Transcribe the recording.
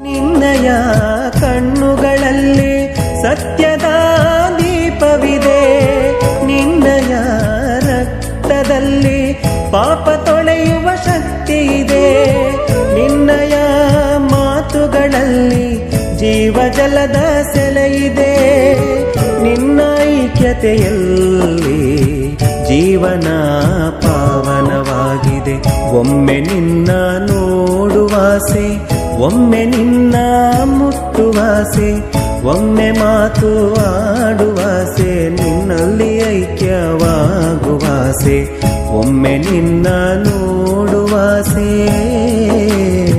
ನಿನ್ನಯ ಕಣ್ಣುಗಳಲ್ಲಿ ಸತ್ಯದ ದೀಪವಿದೆ ನಿನ್ನಯ ರಕ್ತದಲ್ಲಿ ಪಾಪ ತೊಳೆಯುವ ಶಕ್ತಿ ಇದೆ ನಿನ್ನಯ ಮಾತುಗಳಲ್ಲಿ ಜೀವ ಜಲದ ಸೆಲೆ ಇದೆ ನಿನ್ನ ಐಕ್ಯತೆಯಲ್ಲಿ ಜೀವನ ಪಾವನವಾಗಿದೆ ಒಮ್ಮೆ ನಿನ್ನ ನೋಡುವಾಸೆ ಒಮ್ಮೆ ನಿನ್ನ ಮುಟ್ಟುವಾಸೆ ಒಮ್ಮೆ ಮಾತು ಆಡುವಾಸೆ ನಿನ್ನಲ್ಲಿ ಐಕ್ಯವಾಗುವಾಸೆ ಒಮ್ಮೆ ನಿನ್ನ ನೋಡುವಾಸೆ